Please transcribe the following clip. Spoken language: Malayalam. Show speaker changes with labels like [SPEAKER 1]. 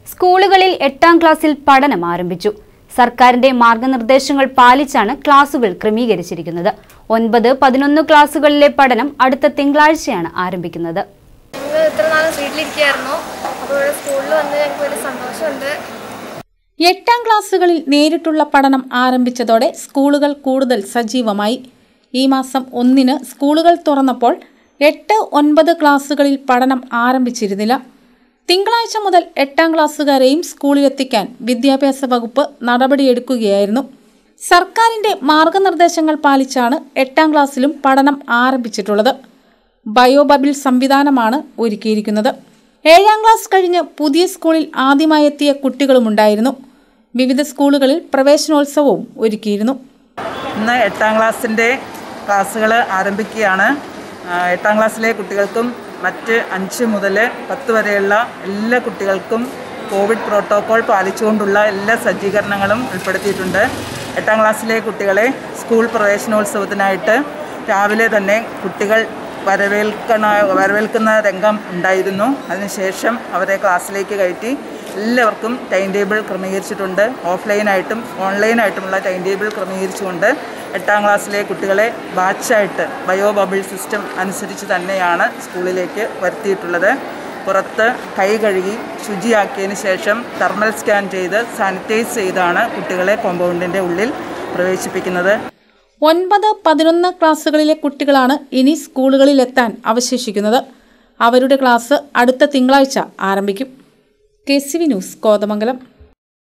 [SPEAKER 1] സ്കൂളുകളിൽ എട്ടാം ക്ലാസ്സിൽ പഠനം ആരംഭിച്ചു സർക്കാരിന്റെ മാർഗനിർദ്ദേശങ്ങൾ പാലിച്ചാണ് ക്ലാസുകൾ ക്രമീകരിച്ചിരിക്കുന്നത് ഒൻപത് പതിനൊന്ന് ക്ലാസുകളിലെ പഠനം അടുത്ത തിങ്കളാഴ്ചയാണ് ആരംഭിക്കുന്നത്
[SPEAKER 2] ഞങ്ങൾ ഇത്ര നാളും വീട്ടിലിരിക്കുകയായിരുന്നു അപ്പോൾ ഇവിടെ സ്കൂളിൽ വന്ന് ഞങ്ങൾക്ക് വലിയ സന്തോഷമുണ്ട്
[SPEAKER 3] എട്ടാം ക്ലാസ്സുകളിൽ നേരിട്ടുള്ള പഠനം ആരംഭിച്ചതോടെ സ്കൂളുകൾ കൂടുതൽ സജീവമായി ഈ മാസം ഒന്നിന് സ്കൂളുകൾ തുറന്നപ്പോൾ എട്ട് ഒൻപത് ക്ലാസ്സുകളിൽ പഠനം ആരംഭിച്ചിരുന്നില്ല തിങ്കളാഴ്ച മുതൽ എട്ടാം ക്ലാസ്സുകാരെയും സ്കൂളിലെത്തിക്കാൻ വിദ്യാഭ്യാസ വകുപ്പ് നടപടിയെടുക്കുകയായിരുന്നു സർക്കാരിന്റെ മാർഗനിർദ്ദേശങ്ങൾ പാലിച്ചാണ് എട്ടാം ക്ലാസ്സിലും പഠനം ആരംഭിച്ചിട്ടുള്ളത് ബയോബബിൾ സംവിധാനമാണ് ഒരുക്കിയിരിക്കുന്നത് ഏഴാം ക്ലാസ് കഴിഞ്ഞ് പുതിയ സ്കൂളിൽ ആദ്യമായി എത്തിയ കുട്ടികളുമുണ്ടായിരുന്നു വിവിധ സ്കൂളുകളിൽ പ്രവേശനോത്സവവും ഒരുക്കിയിരുന്നു
[SPEAKER 4] ഇന്ന് എട്ടാം ക്ലാസ്സിൻ്റെ ക്ലാസ്സുകൾ ആരംഭിക്കുകയാണ് ആ, എട്ടാം ക്ലാസ്സിലെ കുട്ടികൾക്കും മറ്റ് അഞ്ച് മുതൽ പത്ത് വരെയുള്ള എല്ലാ കുട്ടികൾക്കും കോവിഡ് പ്രോട്ടോക്കോൾ പാലിച്ചുകൊണ്ടുള്ള എല്ലാ സജ്ജീകരണങ്ങളും ഉൾപ്പെടുത്തിയിട്ടുണ്ട് എട്ടാം ക്ലാസ്സിലെ കുട്ടികളെ സ്കൂൾ പ്രവേശനോത്സവത്തിനായിട്ട് രാവിലെ തന്നെ കുട്ടികൾ വരവേൽക്കണ വരവേൽക്കുന്ന രംഗം ഉണ്ടായിരുന്നു അതിനുശേഷം അവരെ ക്ലാസ്സിലേക്ക് കയറ്റി എല്ലാവർക്കും ടൈം ടേബിൾ ക്രമീകരിച്ചിട്ടുണ്ട് ഓഫ്ലൈനായിട്ടും ഓൺലൈനായിട്ടുമുള്ള ടൈം ടേബിൾ ക്രമീകരിച്ചുകൊണ്ട് എട്ടാം ക്ലാസ്സിലെ കുട്ടികളെ ബാച്ചായിട്ട് ബയോ ബബിൾ സിസ്റ്റം അനുസരിച്ച് തന്നെയാണ് സ്കൂളിലേക്ക് വരുത്തിയിട്ടുള്ളത് പുറത്ത് കൈ കഴുകി ശുചിയാക്കിയതിന് ശേഷം തെർമൽ സ്കാൻ ചെയ്ത് സാനിറ്റൈസ് ചെയ്താണ് കുട്ടികളെ കോമ്പൗണ്ടിൻ്റെ ഉള്ളിൽ പ്രവേശിപ്പിക്കുന്നത്
[SPEAKER 3] ഒൻപത് പതിനൊന്ന് ക്ലാസ്സുകളിലെ കുട്ടികളാണ് ഇനി സ്കൂളുകളിലെത്താൻ അവശേഷിക്കുന്നത് അവരുടെ ക്ലാസ് അടുത്ത തിങ്കളാഴ്ച ആരംഭിക്കും K C V news Kothamangalam